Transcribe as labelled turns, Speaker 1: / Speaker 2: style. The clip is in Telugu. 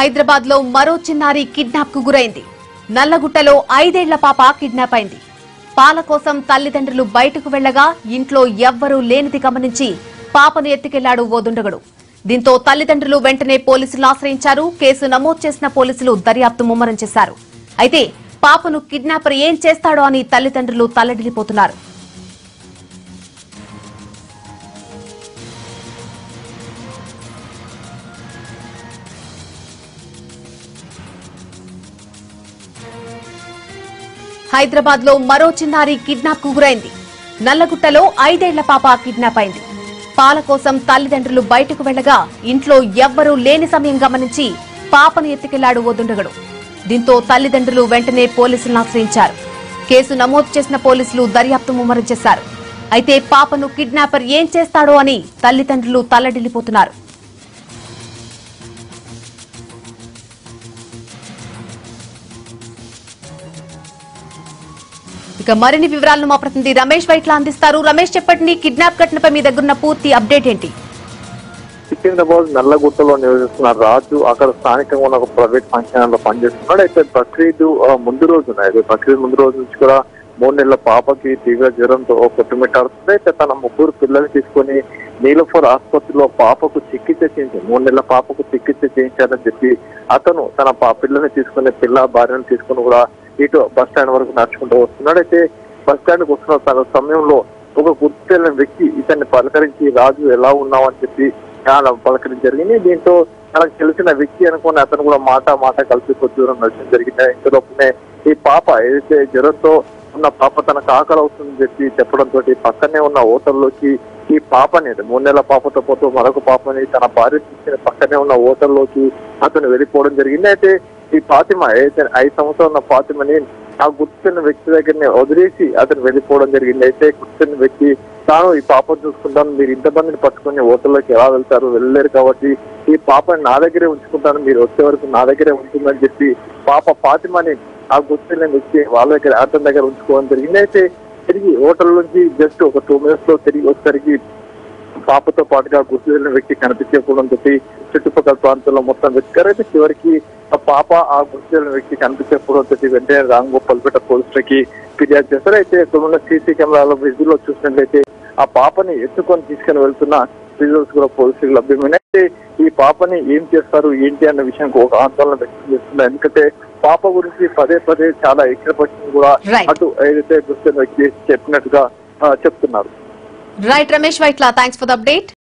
Speaker 1: హైదరాబాద్ లో మరో చిన్నారి కిడ్నాప్ కు గురైంది నల్లగుట్టలో ఐదేళ్ల పాప కిడ్నాప్ అయింది పాల కోసం తల్లిదండ్రులు బయటకు వెళ్లగా ఇంట్లో ఎవ్వరూ లేనిది గమనించి పాపను ఎత్తుకెళ్లాడు ఓ దుండగుడు దీంతో తల్లిదండ్రులు వెంటనే పోలీసులు ఆశ్రయించారు కేసు నమోదు చేసిన పోలీసులు దర్యాప్తు ముమ్మరం చేశారు అయితే పాపను కిడ్నాపర్ ఏం చేస్తాడో అని తల్లిదండ్రులు తల్లడిల్లిపోతున్నారు హైదరాబాద్ లో మరో చిన్నారి కిడ్నాప్ కు గురైంది నల్లగుట్టలో ఐదేళ్ల పాప కిడ్నాప్ అయింది పాల కోసం తల్లిదండ్రులు బయటకు వెళ్లగా ఇంట్లో ఎవ్వరూ లేని సమయం గమనించి పాపను ఎత్తుకెళ్లాడు ఓ దుండగుడు దీంతో తల్లిదండ్రులు వెంటనే పోలీసులను ఆశ్రయించారు కేసు నమోదు చేసిన పోలీసులు దర్యాప్తు ముమ్మరం చేశారు అయితే పాపను కిడ్నాపర్ ఏం చేస్తాడో అని తల్లిదండ్రులు తల్లడిల్లిపోతున్నారు ఇక మరిన్ని వివరాలను మా ప్రతినిధి రమేష్ వైట్ల అందిస్తారు రమేష్ చెప్పండి కిడ్నాప్ ఘటనపై మీ దగ్గరున్న పూర్తి అప్డేట్ ఏంటి
Speaker 2: సికింద్రాబాద్ నల్లగుట్టలో నివసిస్తున్న రాజు అక్కడ స్థానికంగా ఉన్న ఒక ప్రైవేట్ ఫంక్షన్ లో పనిచేస్తున్నాడు అయితే బక్రీద్ ఆ, ముందు రోజున అయితే బక్రీద్ ముందు రోజు నుంచి కూడా మూడు నెలల పాపకి తీవ్ర జ్వరంతో కొట్టుమిట్టాడుతుంది అయితే తన ముగ్గురు పిల్లల్ని తీసుకొని నీలఫర్ ఆసుపత్రిలో పాపకు చికిత్స చేయించి మూడు నెలల పాపకు చికిత్స చేయించాలని చెప్పి అతను తన పా పిల్లల్ని తీసుకుని పిల్ల భార్యను తీసుకుని కూడా ఇటు బస్ స్టాండ్ వరకు నడుచుకుంటూ వస్తున్నాడు అయితే బస్ స్టాండ్ కు వస్తున్న తన సమయంలో ఒక గుర్తు తెలియని వ్యక్తి ఇతన్ని పలకరించి రాజు ఎలా ఉన్నావు అని చెప్పి చాలా పలకరించడం జరిగింది దీంతో తనకు తెలిసిన వ్యక్తి అనుకుని అతను కూడా మాట మాట కలిసి కొద్ది దూరం నడచడం జరిగింది ఇంతలోపునే ఈ పాప ఏదైతే జ్వరంతో ఉన్న పాప తనకు ఆకలి అవుతుందని చెప్పి చెప్పడంతో పక్కనే ఉన్న హోటల్లోకి ఈ పాపని అంటే మూడు నెలల పాపతో పాటు మరొక పాపని తన భార్య తీసుకుని పక్కనే ఉన్న హోటల్లోకి అతను వెళ్ళిపోవడం జరిగింది అయితే ఈ ఫాతిమ ఏదైతే ఐదు సంవత్సరాలు ఉన్న ఫాతిమని ఆ గుర్తున్న వ్యక్తి దగ్గరనే వదిలేసి అతను వెళ్ళిపోవడం జరిగింది అయితే గుర్తున్న వ్యక్తి తాను ఈ పాపను చూసుకుంటాను మీరు ఇంతమందిని పట్టుకుని హోటల్లోకి ఎలా వెళ్తారు వెళ్ళలేరు కాబట్టి ఈ పాపని నా దగ్గరే ఉంచుకుంటాను మీరు వచ్చే వరకు నా దగ్గరే ఉంటుందని చెప్పి పాప ఫాతిమని ఆ గుర్తున్న వ్యక్తి వాళ్ళ దగ్గర అతని దగ్గర ఉంచుకోవడం జరిగింది అయితే తిరిగి హోటల్ నుంచి జస్ట్ ఒక టూ మినిట్స్ లో తిరిగి వచ్చేసరికి పాపతో పాటుగా గుర్తు తెలియని వ్యక్తి కనిపించకపోవడంతో చుట్టుపక్కల ప్రాంతాల్లో మొత్తం వెతికారు అయితే చివరికి ఆ పాప ఆ గుర్తు తెలియని వ్యక్తి కనిపించకపోవడంతో వెంటనే రాంగోపాల్పేట పోలీసులకి ఫిర్యాదు చేశారు అయితే ఇక్కడ ఉన్న సీసీ కెమెరాల విజువల్లో చూసినట్లయితే ఆ పాపని ఎత్తుకొని తీసుకుని వెళ్తున్న విజువల్స్ కూడా పోలీసులకు లభ్యమైనాయి అయితే ఈ పాపని ఏం చేస్తారు ఏంటి అన్న విషయం ఒక ఆందోళన వ్యక్తం చేస్తున్నారు ఎందుకంటే పాప గురించి పదే పదే చాలా ఎక్కడ కూడా
Speaker 1: Right.
Speaker 2: అటు ఏదైతే గుర్తున్న వ్యక్తి చెప్పినట్టుగా ఆ, చెప్తున్నారు
Speaker 1: right Ramesh Vytla thanks for the update